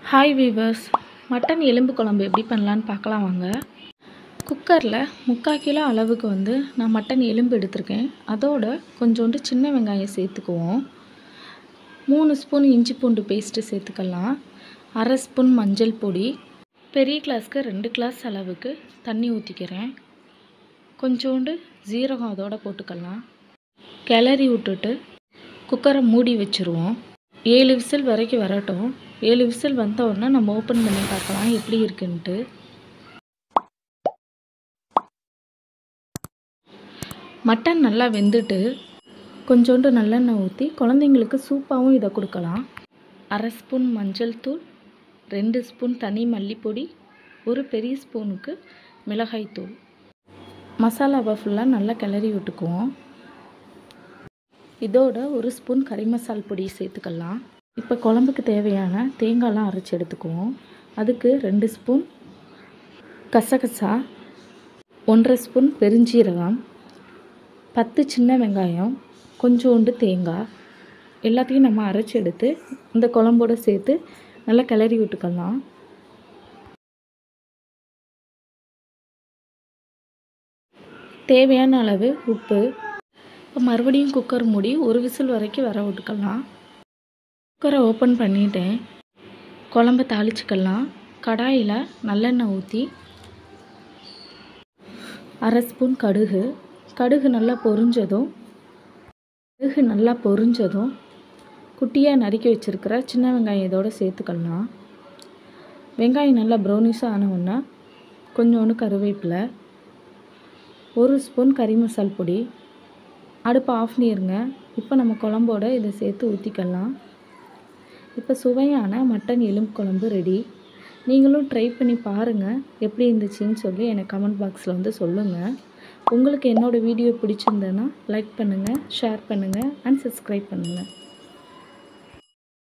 hi viewers mutton எலும்பு குழம்பு எப்படி பண்ணலான்னு பார்க்கலாம் வாங்க குக்கரில் முக்கால் கிலோ அளவுக்கு வந்து நான் மட்டன் எலும்பு எடுத்திருக்கேன் அதோட கொஞ்சோண்டு சின்ன வெங்காயம் சேர்த்துக்குவோம் மூணு ஸ்பூன் இஞ்சி பூண்டு பேஸ்ட்டு சேர்த்துக்கலாம் அரை ஸ்பூன் மஞ்சள் பொடி பெரிய கிளாஸ்க்கு ரெண்டு கிளாஸ் அளவுக்கு தண்ணி ஊற்றிக்கிறேன் கொஞ்சோண்டு ஜீரகம் அதோட போட்டுக்கலாம் கிளறி விட்டுட்டு குக்கரை மூடி வச்சுருவோம் ஏழு விசில் வரைக்கும் வரட்டும் ஏழு விசில் வந்த உடனே நம்ம ஓப்பன் பண்ணி பார்க்கலாம் எப்படி இருக்குன்ட்டு மட்டன் நல்லா வெந்துட்டு கொஞ்சோண்டு நல்லெண்ணெய் ஊற்றி குழந்தைங்களுக்கு சூப்பாகவும் இதை கொடுக்கலாம் அரை ஸ்பூன் மஞ்சள் தூள் ரெண்டு ஸ்பூன் தனி மல்லிப்பொடி ஒரு பெரிய ஸ்பூனுக்கு மிளகாய் தூள் மசாலாவை ஃபுல்லாக நல்லா கிளறி விட்டுக்குவோம் இதோட ஒரு ஸ்பூன் கறி மசால் பொடி சேர்த்துக்கலாம் இப்போ குழம்புக்கு தேவையான தேங்காய்லாம் அரைச்சி எடுத்துக்குவோம் அதுக்கு ரெண்டு ஸ்பூன் கசகசா ஒன்றரை ஸ்பூன் பெருஞ்சீரகம் பத்து சின்ன வெங்காயம் கொஞ்சோண்டு தேங்காய் எல்லாத்தையும் நம்ம அரைச்சி எடுத்து இந்த குழம்போட சேர்த்து நல்லா கிளறி விட்டுக்கலாம் தேவையான அளவு உப்பு இப்போ மறுபடியும் குக்கர் மூடி ஒரு விசில் வரைக்கும் வர விட்டுக்கலாம் குக்கரை ஓப்பன் பண்ணிட்டேன் குழம்ப தாளிச்சுக்கலாம் கடாயில் நல்லெண்ணெய் ஊற்றி அரை ஸ்பூன் கடுகு கடுகு நல்லா பொரிஞ்சதும் கடுகு நல்லா பொரிஞ்சதும் குட்டியாக நறுக்கி வச்சுருக்கிற சின்ன வெங்காயம் இதோடு சேர்த்துக்கலாம் வெங்காயம் நல்லா ப்ரௌனிஸாக ஆனவுன்னா கொஞ்சோண்டு கருவேப்பிலை ஒரு ஸ்பூன் கறி மசால் பொடி அடுப்பை ஆஃப் பண்ணிடுங்க இப்போ நம்ம குழம்போட இதை சேர்த்து ஊற்றிக்கலாம் இப்போ சுவையான மட்டன் எலும்பு குழம்பு ரெடி நீங்களும் ட்ரை பண்ணி பாருங்கள் எப்படி இருந்துச்சுன்னு சொல்லி எனக்கு கமெண்ட் பாக்ஸில் வந்து சொல்லுங்கள் உங்களுக்கு என்னோடய வீடியோ பிடிச்சிருந்தேன்னா லைக் பண்ணுங்கள் ஷேர் பண்ணுங்கள் அண்ட் சப்ஸ்கிரைப் பண்ணுங்கள்